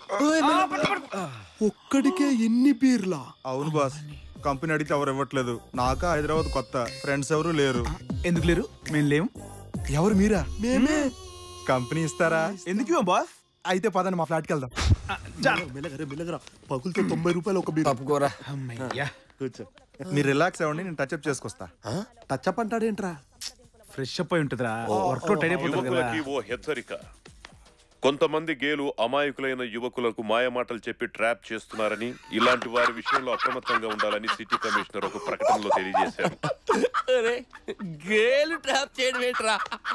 ఒక్కడికే ఎన్ని బీర్లా అవును బాస్ కంపెనీ అడిగితే ఎవరు ఇవ్వట్లేదు నాక హైదరాబాద్ కొత్త ఫ్రెండ్స్ ఎవరు లేరు ఎందుకు లేరు మేము లేము ఎవరు మీరా మేమే కంపెనీ ఇస్తారా ఎందుకు ఇవ్వం బాస్ అయితే పదండి మా ఫ్లాట్కి వెళ్దాం మెల్లగరా మెల్లగరా పగులతో తొంభై రూపాయలు ఒక బీర్ తప్పుకోరా అమ్మయ్యా కూర్చో మీరు రిలాక్స్ అవ్వండి నేను టచ్అప్ చేసుకొస్తా టచ్ అప్ అంటాడేంట్రా ఫ్రెష్ అప్ అయి ఉంటుందిరా వర్కౌట్ అయిపోతుంది కదా యువకులకి ఓ హెచ్చరిక కొంతమంది గేలు అమాయకులైన యువకులకు మాయమాటలు చెప్పి ట్రాప్ చేస్తున్నారని ఇలాంటి వారి విషయంలో అప్రమత్తంగా ఉండాలని సిటీ కమిషనర్ ఒక ప్రకటనలో తెలియజేశారు అరే గేలు ట్రాప్ చేయడం ఏంట్రా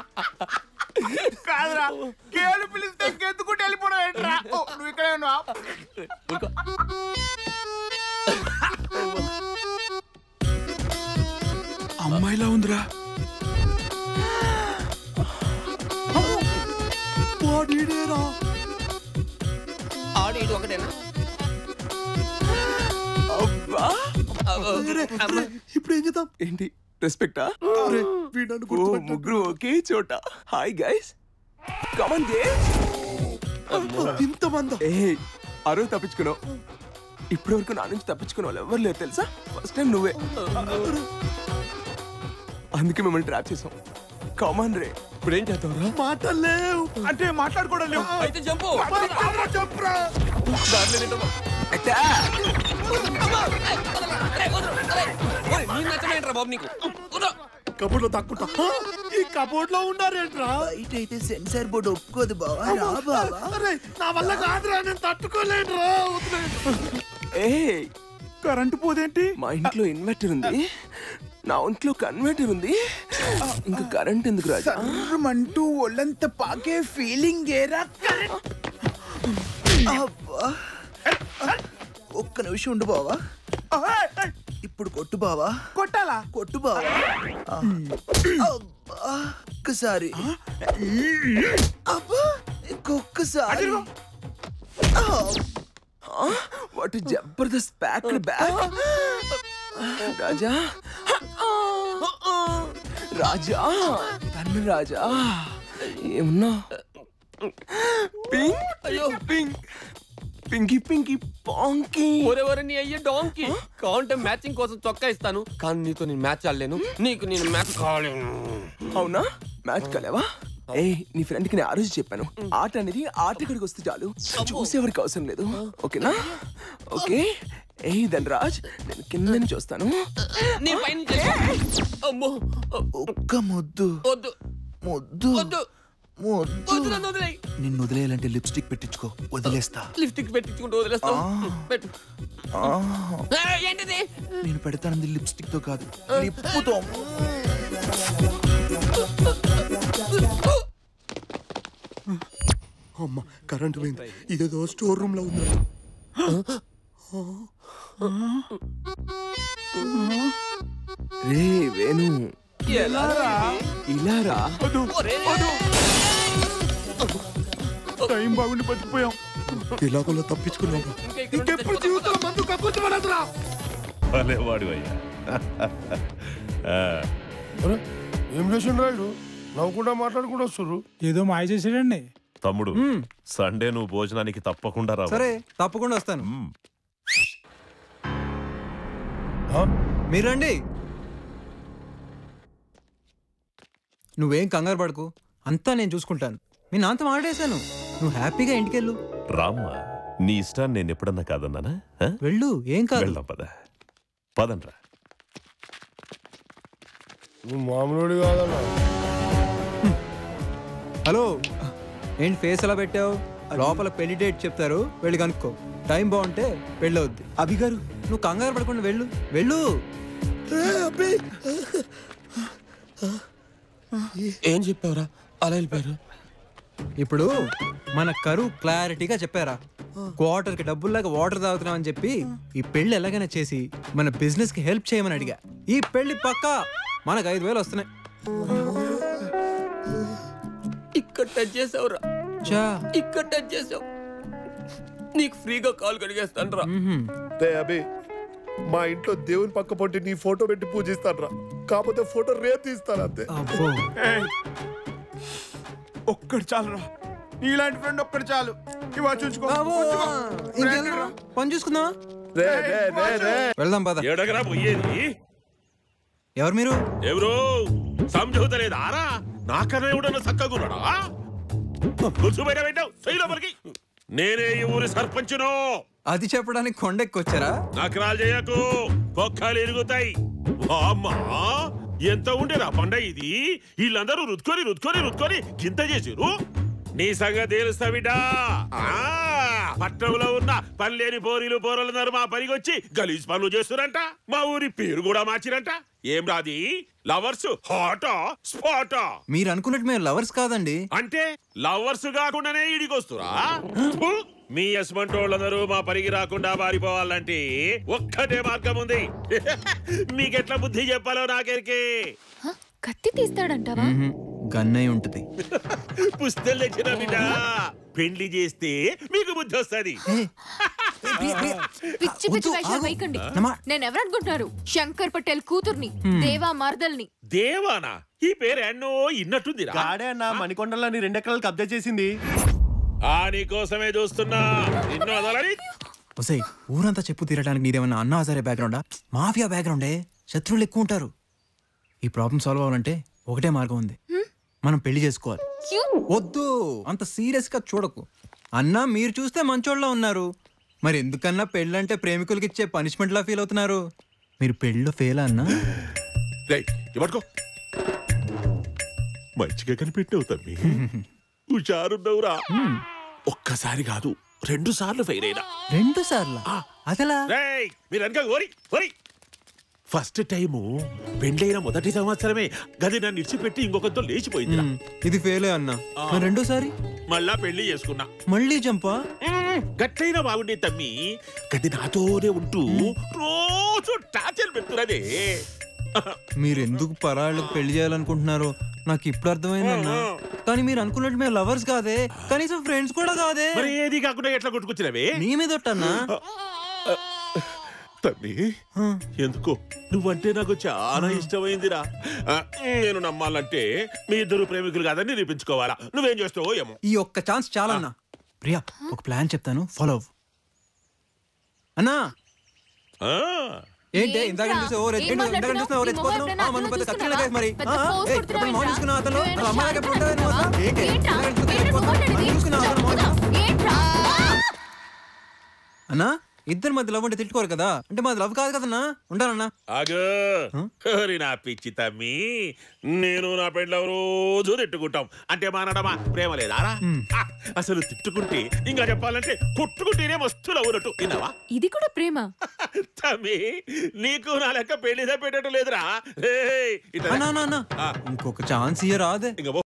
కాదురా కేలు పిలిస్తే ఇంకెందుకుంటే వెళ్ళిపోవడం ఏంట్రా ఓ, నువ్వు ఇక్కడే ఉన్నావా ఊరుకో. అమ్మాయిలా ఉందిరా వాడీడేరా ఆడు ఇటు ఒకటేనా అరే, అరే, ఇప్పుడు ఏం చేద్దాం ఏంటి రెస్పెక్టా అరే, వీడు నన్ను ఓ గుర్తుపట్టాడు. ముగ్గురు ఒకే చోట హాయ్ గైస్ కమన్ గే ఇంతమందా ఏ అరువు తప్పించుకున్నావు ఇప్పటి వరకు నా నుంచి తప్పించుకున్న వాళ్ళు ఎవరు లేరు తెలుసా ఫస్ట్ టైం నువ్వే అందుకే మిమ్మల్ని ట్రాప్ చేసాం కామన్ రే ఇప్పుడు ఏం చేద్దాంరా మాటలేవు అంటే మాట్లాడుకోవడం లేవు అయితే జంపు చెప్పరా నీకు నచ్చమేంట్రా బాబు నీకు వదరు. కబోర్డ్ లో తక్కుంటా ఈ కబోర్డ్ లో ఉన్నారేంట్రా అయితే సెన్సార్ బోర్డు ఒప్పుకోదు బావా రా బావా అరే నా వల్ల కాదురా నేను తట్టుకోలేనురా వదిలేయ్. ఏ కరెంటు పోదేంటి మా ఇంట్లో ఇన్వర్టర్ ఉంది నా ఒంట్లో కన్వర్టర్ ఉంది ఇంకా కరెంట్ ఎందుకు రాజా అంటూ ఒళ్ళంత పాకే ఫీలింగ్ ఏరా అబ్బా. ఒక్క నిమిషం ఉండు బావా ఇప్పుడు కొట్టు బావా కొట్టాలా కొట్టు బావా ఆ. అబ్బా. ఒక్కసారి అబ్బా ఇంకొక్కసారి what Jabardasth pack back Raja Raja తన్ను రాజా ఏమన్నా పింక్ అయ్యో పింక్ పింకీ పింకీ పాంకీ ఒరెవరు నీ అయ్యే డాంకి కావాలంటే మ్యాచింగ్ కోసం చొక్కా ఇస్తాను కానీ నీతో నేను మ్యాచ్ ఆడలేను నీకు నేను మ్యాచ్ కాలేను అవునా మ్యాచ్ కలేవా ఏ నీ ఫ్రెండ్ కి నేను ఆ రోజు చెప్పాను ఆట అనేది ఆట ఇక్కడికి వస్తే చాలు చూసేవారికి అవసరం లేదు ఓకేనా ఓకే ఏ ధనరాజ్ నేను కింద నుంచి వస్తాను నేను పైన చేస్తా. అమ్మో ఒక్క ముద్దు వద్దు ముద్దు వద్దు ముద్దు వద్దు నన్ను వదిలేయ్ నిన్ను వదిలేయాలంటే లిప్స్టిక్ పెట్టించుకో వదిలేస్తా లిప్స్టిక్ పెట్టించుకుంటూ వదిలేస్తావు పెట్టు ఆ, ఏ, ఏంటిది నేను పెడతానంది లిప్స్టిక్ తో కాదు లిప్పుతో అమ్మ కరెంట్ పోయింది ఇదేదో స్టోర్ రూమ్ లో ఉందా రే వేణు ఇలా రా ఒరే, టైం బాగుండి బతికిపోయాం ఇలాగోలా తప్పించుకున్నాం ఇంకా ఇక్కడ ఉంటే ఇంకెప్పుడు చచ్చిపోతావు. జీవితంలో మందు కక్కుంచమనదురా భలేవాడు అయ్యా ఏం చేసిండు రాయుడు నవ్వుకుంటా మాట్లాడుకుంటూ వస్తుర్రు ఏదో మాయ చేసాడండి తమ్ముడు సండే నువ్వు భోజనానికి తప్పకుండా రా సరే తప్పకుండా వస్తాను ఆ? మీరండి నువ్వేం కంగారు పడకు అంతా నేను చూసుకుంటాను మీ నాన్నతో మాట్లాడేశాను నువ్వు హ్యాపీగా ఇంటికెళ్ళు రామ్మా నీ ఇష్టాన్ని నేను ఎప్పుడన్నా కాదన్నానా ఆ? వెళ్ళు ఏం కాదు వెళ్దాం పద పదండ్రా నువ్వు మామూలుడు కాదన్నా హలో ఏంటి ఫేస్ ఎలా పెట్టావు లోపల పెళ్లి డేట్ చెప్తారు వెళ్ళి కనుక్కో టైం బాగుంటే పెళ్ళవుద్ది అభి గారు నువ్వు కంగారు పడకుండా వెళ్ళు వెళ్ళు ఏం చెప్పావురా అలా వెళ్ళిపోయారు ఇప్పుడు మన కరువు క్లారిటీగా చెప్పారా క్వార్టర్ కి డబ్బుల్లాగా వాటర్ తాగుతున్నాం అని చెప్పి ఈ పెళ్లి ఎలాగైనా చేసి మన బిజినెస్ కి హెల్ప్ చేయమని అడిగా ఈ పెళ్లి పక్కా మనకు ఐదు వేలు వస్తున్నాయి ఇక్కడ టచ్ చేసావురా చా ఇక్కడ టచ్ చేసావు నీకు ఫ్రీగా కాల్ కడిగేస్తాను రా రే అబే మా ఇంట్లో దేవుని పక్క పొంటి నీ ఫోటో పెట్టి పూజిస్తాను కాకపోతే ఫోటో రేపు తీస్తాను అంతే అబ్బో ఒక్కడు చాలరా ఇలాంటి ఫ్రెండ్ ఒక్కడు చాలు ఇవా చూసుకో బాబు, ఉంచుకో. ఇంకెళ్ళరా? పని చూసుకుందామా రే రే రే రే వెళ్దాం పద ఎడగరా పోయేది ఎవరు మీరు ఎవరు సంజోతలేదు ఆరా నాకన్నా ఎవడన్నా చక్కగున్నాడా కూర్చోబెట్ట పెట్టావు శైలోపలికి నేనే ఈ ఊరి సర్పంచును అది చెప్పడానికి కొండెక్కొచ్చారా నకరాలు చేయకు బొక్కలు ఎరుగుతాయి అమ్మా ఎంత ఉండేరా పండ ఇది వీళ్ళందరూ రుద్కొని రుద్కొని రుద్కొని గింత చేసిరు నీ సంగతి తెలుస్తా బిడ్డా ఆ, పట్నంలో ఉన్న పల్లెని పోరీలు పోరలందరూ మా పనికొచ్చి గలీజ్ పనులు చేస్తురంట మా ఊరి పేరు కూడా మార్చిరంట ఏం రాది లవర్స్ హాటా స్పాటా మీరు అనుకున్నట్టు మేము లవర్స్ కాదండి అంటే లవర్స్ కాకుండానే ఈడికొస్తురా ఫు! మీ యశ్మంట్ వాళ్ళందరూ మా పరిగి రాకుండా పారిపోవాలంటే ఒక్కటే మార్గం ఉంది మీకెట్లా బుద్ధి చెప్పాలో నాకెరికే హ? కత్తి తీస్తాడంటావా గన్నై ఉంటది పుస్తలు తెచ్చిన బిడ్డ పెళ్లి చేస్తే మీకు బుద్ధి వస్తుంది పిచ్చి పిచ్చి వేషాలు వేయకండి నేను ఎవరనుకుంటున్నారు శంకర్ పటేల్ కూతుర్ని దేవా మరదల్ని దేవానా ఈ పేరు ఎన్నో ఇన్నట్టుందిరా గాడే అన్న మణికొండలోని రెండెకరాలు కబ్జా చేసింది ఆ నీకోసమే చూస్తున్నా నిన్ను వదలని ఒసై ఊరంతా చెప్పు తీరడానికి నీదేమన్నా అన్నా హజారే బ్యాక్గ్రౌండా మాఫియా బ్యాక్గ్రౌండే శత్రువులు ఎక్కువ ఉంటారు ఈ ప్రాబ్లం సాల్వ్ అవ్వాలంటే ఒకటే మార్గం ఉంది మనం పెళ్లి చేసుకోవాలి యు! వద్దు అంత సీరియస్ గా చూడకు అన్నా మీరు చూస్తే మంచోళ్ళ ఉన్నారు మరి ఎందుకన్నా పెళ్ళంటే ప్రేమికులకి ఇచ్చే పనిష్మెంట్ లా ఫీల్ అవుతున్నారు మీరు పెళ్ళిలో ఫెయిల్ అన్నా రేయ్, ఇవ్వడుకో మంచిగా కనిపెట్టావు తమ్మి హుషారున్నవురా ఒక్కసారి కాదు రెండు సార్లు ఫెయిల్ అయినా రెండు సార్లు అదలా రేయ్ మీరు అనక ఓరి ఓరి ఫస్ట్ టైము పెళ్ళైన మొదటి సంవత్సరమే గది నన్ను ఇడిచిపెట్టి ఇంకొకరితో లేచిపోయింది మ్, ఇది ఫెయిల్ అన్నా మరి రెండోసారి మళ్ళా పెళ్లి చేసుకున్నా మళ్ళీ జంపా మ్మ్, గట్లయినా బాగుండే తమ్మి గది నాతోనే ఉంటూ రోజు టార్చర్ పెడుతున్నదే మీరు ఎందుకు పరాళ్ళకు పెళ్లి చేయాలనుకుంటున్నారో నాకు ఇప్పుడు అర్థమైందన్నా కానీ మీరు అనుకున్నట్టు మేము లవర్స్ కాదే కనీసం ఫ్రెండ్స్ కూడా కాదే మరి ఏది కాకుండా ఎట్లా కొట్టుకొచ్చినవే నీ మీద ఒట్టన్నా తమ్మి ఎందుకో నువ్వంటే నాకు చాలా ఇష్టమైందిరా ఆ, నేను నమ్మాలంటే మీ ఇద్దరు ప్రేమికులు కాదని నిరూపించుకోవాలా నువ్వేం చేస్తావో ఏమో ఈ ఒక్క ఛాన్స్ చాలన్నా ప్రియా ఒక ప్లాన్ చెప్తాను ఫాలో అవ్వు అన్నా ఆ, ఏంటి ఏంట్రా? ఇందాక చూసి ఓ రెడ్ ఏం ఇందాక చూసిన ఓ రెడ్ మాట్లాడుతున్నావు? పోతున్నావు ఆ, మనం పెద్ద చూస్తున్నావా? కత్తిలా కాదు మరి పెద్ద ఆ, pose ఏయ్, కొడుతున్నావా ఎప్పుడు మౌన్ ఏంట్రా? చూసుకున్నావు అతను నువ్వేమైనా అమ్మాయికి ఎప్పుడు ఉంటుంది షార్ట్ నువ్వు అసలు? ఏంటి ఏంట్రా? ఇందాక చూస్తే ఏంట్రా పోతున్నావు? మాట్లాడేది? మౌన్ చూసుకున్నావా అతను మౌన్? పోదాం. ఏంట్రా? అన్నా ఇద్దరు మధ్య లవ్ అంటే తిట్టుకోరు కదా అంటే మాది లవ్ కాదు కదన్నా ఉంటానన్నా ఆగు ఓరి నా పిచ్చి తమ్మి నేను నా పెండ్ల రోజు తిట్టుకుంటాం అంటే మానడమా ప్రేమ లేదారా ఆ, అసలు తిట్టుకుంటే ఇంకా చెప్పాలంటే కొట్టుకుంటేనే మస్తు లవ్వునట్టు విన్నావా ఇది కూడా ప్రేమ తమ్మి నీకు నా లెక్క పెళ్లి పెట్టట్టు లేదురా ఏయ్, ఇట్లా అన్నా అన్నా, అన్నా ఇంకొక ఛాన్స్ ఇయ్య రాదే ఇంక పో.